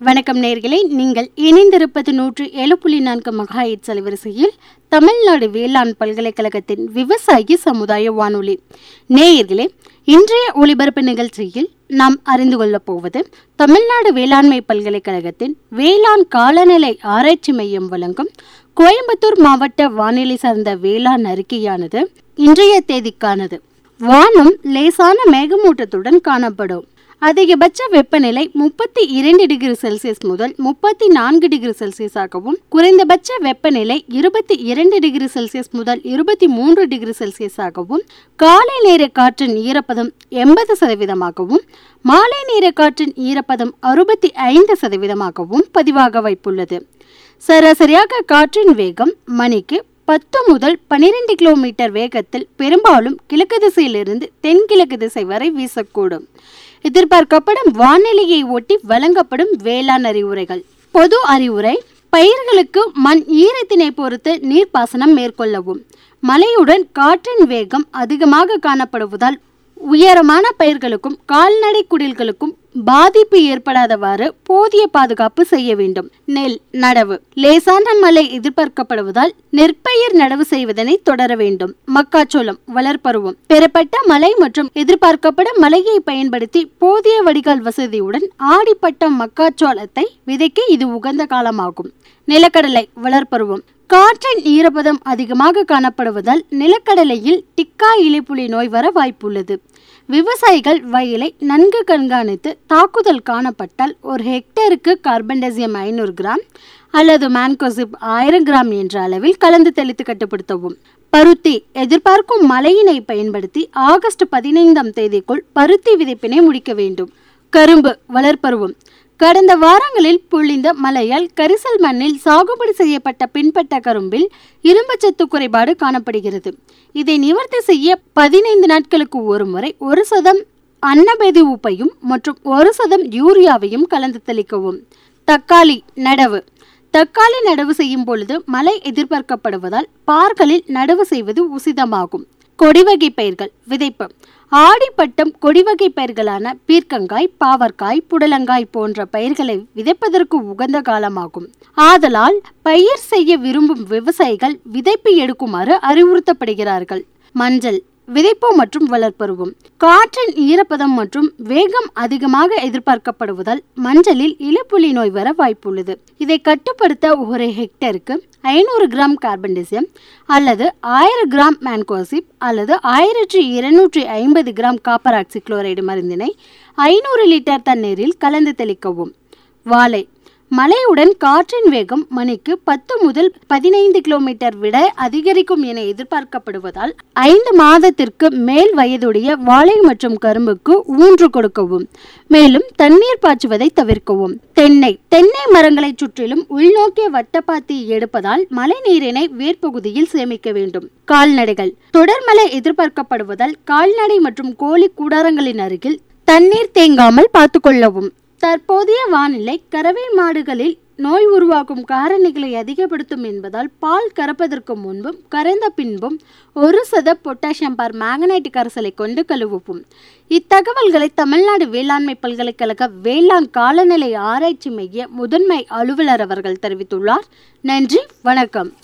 வணக்கம் நேர்களே நீங்கள் இணைந்திருப்பது நூற்று ஏழு புள்ளி நான்கு மகாயிட் அலைவரிசையில் தமிழ்நாடு வேளாண் பல்கலைக்கழகத்தின் விவசாயி சமுதாய வானொலி நேயர்களே இன்றைய ஒளிபரப்பு நிகழ்ச்சியில் நாம் அறிந்து கொள்ளப் போவது தமிழ்நாடு வேளாண்மை பல்கலைக்கழகத்தின் வேளாண் காலநிலை ஆராய்ச்சி மையம் வழங்கும் கோயம்புத்தூர் மாவட்ட வானிலை சார்ந்த வேளாண் அறிக்கையானது இன்றைய தேதிக்கானது வானம் லேசான மேகமூட்டத்துடன் காணப்படும் அதிகபட்ச வெப்பநிலை முப்பத்தி இரண்டு டிகிரி செல்சியஸ் முதல் முப்பத்தி நான்கு டிகிரி செல்சியஸாகவும் குறைந்தபட்ச வெப்பநிலை இருபத்தி இரண்டு டிகிரி செல்சியஸ் முதல் இருபத்தி மூன்று டிகிரி செல்சியஸாகவும் காலை நேர காற்றின் ஈரப்பதம் எண்பது சதவீதமாகவும் மாலை நேர காற்றின் ஈரப்பதம் அறுபத்தி ஐந்து சதவீதமாகவும் பதிவாக வாய்ப்புள்ளது சராசரியாக காற்றின் வேகம் மணிக்கு பத்து முதல் பனிரெண்டு கிலோமீட்டர் வேகத்தில் பெரும்பாலும் கிழக்கு திசையிலிருந்து தென்கிழக்கு திசை வரை வீசக்கூடும் எதிர்பார்க்கப்படும் வானிலையை ஒட்டி வழங்கப்படும் வேளாண் அறிவுரைகள் பொது அறிவுரை பயிர்களுக்கு மண் ஈரத்தினை பொறுத்து நீர்ப்பாசனம் மேற்கொள்ளவும் மழையுடன் காற்றின் வேகம் அதிகமாக காணப்படுவதால் உயரமான பயிர்களுக்கும் கால்நடை குடில்களுக்கும் பாதிப்பு ஏற்படாதவாறு போதிய பாதுகாப்பு செய்ய வேண்டும் நெல் நடவு லேசான மழை எதிர்பார்க்கப்படுவதால் நெற்பயிர் நடவு செய்வதனை தொடர வேண்டும் மக்காச்சோளம் வளர்ப்பருவம் பெறப்பட்ட மழை மற்றும் எதிர்பார்க்கப்படும் மழையை பயன்படுத்தி போதிய வடிகால் வசதியுடன் ஆடிப்பட்ட மக்காச்சோளத்தை விதைக்க இது உகந்த காலமாகும் நிலக்கடலை வளர்ப்பருவம் காற்றின் ஈரப்பதம் அதிகமாக காணப்படுவதால் நிலக்கடலையில் டிக்கா இலைப்புலி நோய் வர வாய்ப்புள்ளது விவசாயிகள் வயலை நன்கு கண்காணித்து தாக்குதல் காணப்பட்டால் ஒரு ஹெக்டேருக்கு கார்பன்டசியம் ஐநூறு கிராம் அல்லது மேன்கோசிப் ஆயிரம் கிராம் என்ற அளவில் கலந்து தெளித்து கட்டுப்படுத்தவும் பருத்தி எதிர்பார்க்கும் மழையினை பயன்படுத்தி ஆகஸ்ட் பதினைந்தாம் தேதிக்குள் பருத்தி விதைப்பினை முடிக்க வேண்டும் கரும்பு வளர்ப்பருவம் கடந்த வாரங்களில் பொழிந்த மழையால் கரிசல் மண்ணில் சாகுபடி செய்யப்பட்ட பின்பட்ட கரும்பில் இரும்புச்சத்து குறைபாடு காணப்படுகிறது இதை நிவர்த்தி செய்ய பதினைந்து நாட்களுக்கு ஒரு முறை ஒரு சதம் அன்னபேதி உப்பையும் மற்றும் ஒரு சதம் யூரியாவையும் கலந்து தெளிக்கவும் தக்காளி நடவு தக்காளி நடவு செய்யும் பொழுது மழை எதிர்பார்க்கப்படுவதால் பார்களில் நடவு செய்வது உசிதமாகும் கொடிவகை பயிர்கள் விதைப்பு ஆடிப்பட்டம் கொடிவகை பயிர்களான பீர்க்கங்காய் பாவற்காய் புடலங்காய் போன்ற பயிர்களை விதைப்பதற்கு உகந்த காலமாகும் ஆதலால் பயிர் செய்ய விரும்பும் விவசாயிகள் விதைப்பு எடுக்குமாறு அறிவுறுத்தப்படுகிறார்கள் மஞ்சள் விதைப்பு மற்றும் வளர்ப்பருவம் காற்றின் ஈரப்பதம் மற்றும் வேகம் அதிகமாக எதிர்பார்க்கப்படுவதால் மஞ்சளில் இலைப்புலி நோய் வர வாய்ப்புள்ளது இதை கட்டுப்படுத்த ஒரு ஹெக்டருக்கு ஐநூறு கிராம் கார்பன்டிசியம் அல்லது ஆயிரம் கிராம் மேன்கோசிப் அல்லது ஆயிரத்தி இருநூற்றி ஐம்பது கிராம் காப்பர் ஆக்சி குளோரைடு மருந்தினை ஐநூறு லிட்டர் தண்ணீரில் கலந்து தெளிக்கவும் வாழை மழையுடன் காற்றின் வேகம் மணிக்கு பத்து முதல் பதினைந்து கிலோமீட்டர் விட அதிகரிக்கும் என எதிர்பார்க்கப்படுவதால் ஐந்து மாதத்திற்கு மேல் வயதுடைய வாழை மற்றும் கரும்புக்கு ஊன்று கொடுக்கவும் மேலும் தண்ணீர் பாய்ச்சுவதை தவிர்க்கவும் தென்னை தென்னை மரங்களை சுற்றிலும் உள்நோக்கிய வட்டப்பாத்தி எடுப்பதால் மழை நீரினை வேர்ப்பகுதியில் சேமிக்க வேண்டும் கால்நடைகள் தொடர் மழை எதிர்பார்க்கப்படுவதால் கால்நடை மற்றும் கோழி கூடாரங்களின் அருகில் தண்ணீர் தேங்காமல் பார்த்துக்கொள்ளவும் தற்போதைய வானிலை கறவை மாடுகளில் நோய் உருவாக்கும் காரணிகளை அதிகப்படுத்தும் என்பதால் பால் கறப்பதற்கு முன்பும் கறந்த பின்பும் ஒரு சத பொட்டாசியம் பார் மேங்கனைட் கரைசலை கொண்டு கழுவவும் இத்தகவல்களை தமிழ்நாடு வேளாண்மை பல்கலைக்கழக வேளாண் காலநிலை ஆராய்ச்சி மைய முதன்மை அலுவலர் அவர்கள் தெரிவித்துள்ளார் நன்றி வணக்கம்